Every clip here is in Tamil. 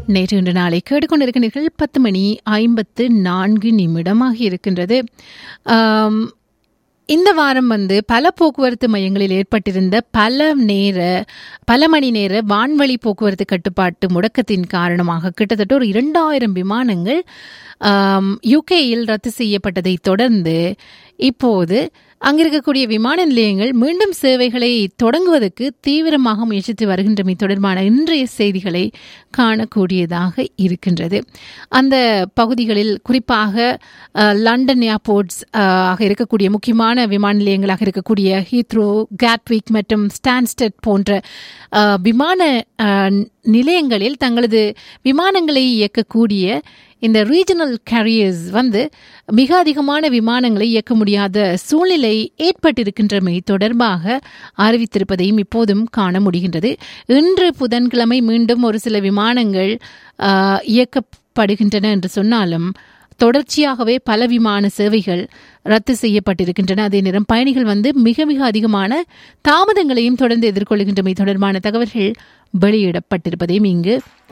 நேற்று இன்று நாளை கேட்டுக்கொண்டிருக்கிறீர்கள் பத்து மணி ஐம்பத்து நான்கு நிமிடமாக இருக்கின்றது ஆம், இந்த வாரம் வந்து பல போக்குவரத்து மையங்களில் ஏற்பட்டிருந்த பல நேர பல மணி நேர வான்வழி போக்குவரத்து கட்டுப்பாட்டு முடக்கத்தின் காரணமாக கிட்டத்தட்ட ஒரு இரண்டாயிரம் விமானங்கள் யுகேயில் ரத்து செய்யப்பட்டதை தொடர்ந்து இப்போது அங்கிருக்கக்கூடிய விமான நிலையங்கள் மீண்டும் சேவைகளை தொடங்குவதற்கு தீவிரமாக முயற்சித்து வருகின்றமை தொடர்பான இன்றைய செய்திகளை காணக்கூடியதாக இருக்கின்றது அந்த பகுதிகளில் குறிப்பாக அஹ், லண்டன் ஏர்போர்ட்ஸ் அஹ், ஆக இருக்கக்கூடிய முக்கியமான விமான நிலையங்களாக இருக்கக்கூடிய ஹீத்ரோ கேட்விக் மற்றும் ஸ்டான்ஸ்டெட் போன்ற அஹ், விமான அஹ், நிலையங்களில் தங்களது விமானங்களை இயக்கக்கூடிய இந்த ரீஜனல் கேரியர்ஸ் வந்து மிக அதிகமான விமானங்களை இயக்க முடியாத சூழ்நிலை ஏற்பட்டிருக்கின்றமை தொடர்பாக அறிவித்திருப்பதையும் இப்போதும் காண முடிகின்றது இன்று புதன்கிழமை மீண்டும் ஒரு சில விமானங்கள் ஆஹ், இயக்கப்படுகின்றன என்று சொன்னாலும் தொடர்ச்சியாகவே பல விமான சேவைகள் ரத்து செய்யப்பட்டிருக்கின்றன அதே நேரம் பயணிகள் வந்து மிக மிக அதிகமான தாமதங்களையும் தொடர்ந்து எதிர்கொள்கின்றமை தொடர்பான தகவல்கள் வெளியிடப்பட்டிருப்பதையும் இங்கு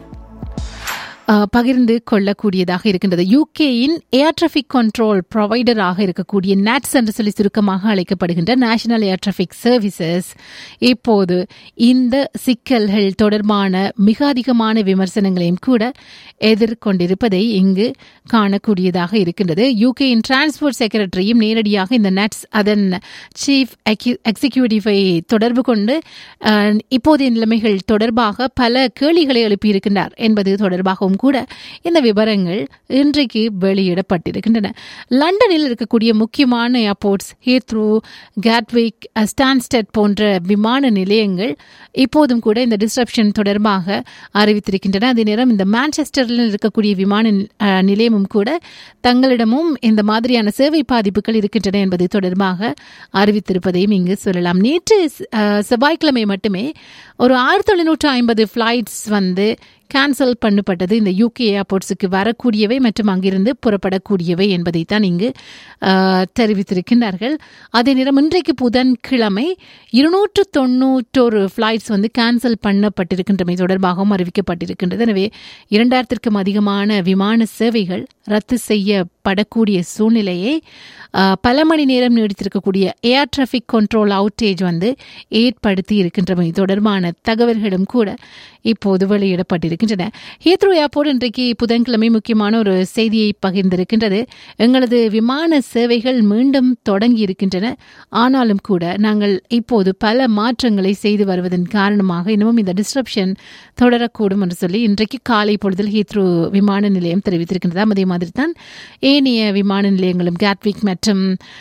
அஹ், பகிர்ந்து கொள்ளக்கூடியதாக இருக்கின்றது யூகேயின் ஏர் டிராஃபிக் கண்ட்ரோல் ப்ரொவைடராக இருக்கக்கூடிய நாட்ஸ் என்று சொல்லி சுருக்கமாக அழைக்கப்படுகின்ற நேஷனல் ஏர் டிராஃபிக் சர்வீசஸ் இப்போது இந்த சிக்கல்கள் தொடர்பான மிக அதிகமான விமர்சனங்களையும் கூட எதிர்கொண்டிருப்பதை இங்கு காணக்கூடியதாக இருக்கின்றது யூகேயின் டிரான்ஸ்போர்ட் செக்ரட்டரியும் நேரடியாக இந்த நட்ஸ் அதன் சீஃப் எக்ஸிக்யூட்டிவை தொடர்பு கொண்டு அஹ், இப்போதைய நிலைமைகள் தொடர்பாக பல கேள்விகளை எழுப்பியிருக்கின்றார் என்பது தொடர்பாகவும் கூட இந்த விவரங்கள் இன்றைக்கு வெளியிடப்பட்டிருக்கின்றன லண்டனில் இருக்கக்கூடிய முக்கியமான ஏர்போர்ட்ஸ் ஹீத்ரூ கேட்விக் ஸ்டான்ஸ்டெட் போன்ற விமான நிலையங்கள் இப்போதும் கூட இந்த டிஸ்ரப்ஷன் தொடர்பாக அறிவித்திருக்கின்றன அதே நேரம் இந்த மான்செஸ்டரில் இருக்கக்கூடிய விமான அஹ், நிலையமும் கூட தங்களிடமும் இந்த மாதிரியான சேவை பாதிப்புகள் இருக்கின்றன என்பது தொடர்பாக அறிவித்திருப்பதையும் இங்கு சொல்லலாம் நேற்று அஹ், செவ்வாய்க்கிழமை மட்டுமே ஒரு ஆயிரத்தி தொள்ளாயிரத்து ஐம்பது ஃப்ளைட்ஸ் வந்து கேன்சல் பண்ணப்பட்டது இந்த யூகே ஏர்போர்ட்ஸுக்கு வரக்கூடியவை மற்றும் அங்கிருந்து புறப்படக்கூடியவை என்பதைத்தான் இங்கு அஹ், தெரிவித்திருக்கின்றார்கள் அதே நேரம் இன்றைக்கு புதன்கிழமை இருநூற்று தொண்ணூற்றொரு ஃப்ளைட்ஸ் வந்து கேன்சல் பண்ணப்பட்டிருக்கின்றமை தொடர்பாகவும் அறிவிக்கப்பட்டிருக்கின்றது எனவே இரண்டாயிரத்திற்கும் அதிகமான விமான சேவைகள் ரத்து செய்யப்படக்கூடிய சூழ்நிலையை அஹ், பல மணி நேரம் நீடித்திருக்கக்கூடிய ஏர் டிராஃபிக் கண்ட்ரோல் அவுட்டேஜ் வந்து ஏற்படுத்தி இருக்கின்றமை தொடர்பான தகவல்களும் கூட இப்போது வெளியிடப்பட்டிருக்கின்றன ஹீத்ரோ ஏர்போர்ட் இன்றைக்கு புதன்கிழமை முக்கியமான ஒரு செய்தியை பகிர்ந்திருக்கின்றது எங்களது விமான சேவைகள் மீண்டும் தொடங்கி இருக்கின்றன ஆனாலும் கூட நாங்கள் இப்போது பல மாற்றங்களை செய்து வருவதன் காரணமாக இன்னமும் இந்த டிஸ்ரப்ஷன் தொடரக்கூடும் என்று சொல்லி இன்றைக்கு காலை பொழுதில் ஹீத்ரோ விமான நிலையம் தெரிவித்திருக்கின்றதாம் அதே மாதிரி தான் ஏனைய விமான நிலையங்களும் கேட்விக் மற்றும்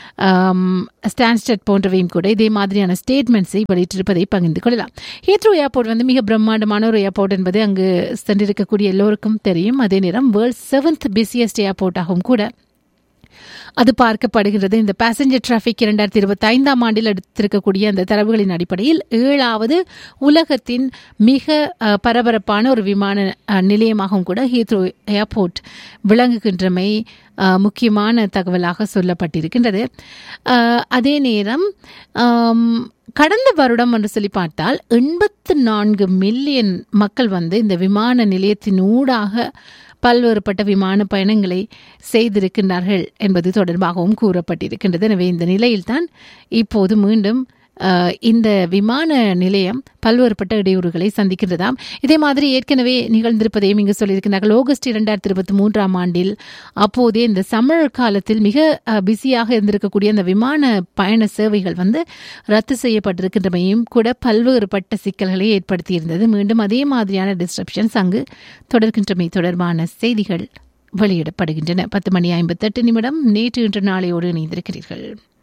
ஸ்டான்ஸ்டட் போன்றவையும் கூட இதே மாதிரியான ஸ்டேட்மெண்ட்ஸை வெளியிட்டிருப்பதை பகிர்ந்து கொள்ளலாம் ஹீத்ரோ ஏர்போர்ட் வந்து மிக பிரம்மாண்டமான ஒரு ஏர்போர்ட் என்பது அங்கு சென்றிருக்கக்கூடிய எல்லோருக்கும் தெரியும் அதே நேரம் வேர்ல்ட் செவன்த் பிஸியஸ்ட் ஏர்போர்ட்டாகவும் கூட அது பார்க்கப்படுகிறது இந்த பேசஞ்சர் டிராஃபிக் இரண்டாயிரத்தி இருபத்தி ஐந்தாம் ஆண்டில் எடுத்திருக்கக்கூடிய அந்த தரவுகளின் அடிப்படையில் ஏழாவது உலகத்தின் மிக அஹ், பரபரப்பான ஒரு விமான அஹ், நிலையமாகவும் கூட ஹீத்ரோ ஏர்போர்ட் விளங்குகின்றமை அஹ், முக்கியமான தகவலாக சொல்லப்பட்டிருக்கின்றது அஹ், அதே நேரம் ஆம், கடந்த வருடம் என்று சொல்லி பார்த்தால் எண்பத்து நான்கு மில்லியன் மக்கள் வந்து இந்த விமான நிலையத்தின் ஊடாக பல்வேறுபட்ட விமான பயணங்களை செய்திருக்கின்றார்கள் என்பது தொடர்பாகவும் கூறப்பட்டிருக்கின்றது எனவே இந்த நிலையில்தான் இப்போது மீண்டும் அஹ், இந்த விமான நிலையம் பல்வேறுபட்ட இடையூறுகளை சந்திக்கின்றதாம் இதே மாதிரி ஏற்கனவே நிகழ்ந்திருப்பதையும் இங்கு சொல்லியிருக்கிறார்கள் ஆகஸ்ட் இரண்டாயிரத்தி இருபத்தி மூன்றாம் ஆண்டில் அப்போதே இந்த சம்மர் காலத்தில் மிக அஹ், பிஸியாக இருந்திருக்கக்கூடிய அந்த விமான பயண சேவைகள் வந்து ரத்து செய்யப்பட்டிருக்கின்றமையும் கூட பல்வேறுபட்ட சிக்கல்களை ஏற்படுத்தியிருந்தது மீண்டும் அதே மாதிரியான டிஸ்ட்ரப்ஷன்ஸ் அங்கு தொடர்கின்றமை தொடர்பான செய்திகள் வெளியிடப்படுகின்றன பத்து மணி ஐம்பத்தெட்டு நிமிடம் நேற்று இன்று நாளையோடு இணைந்திருக்கிறீர்கள்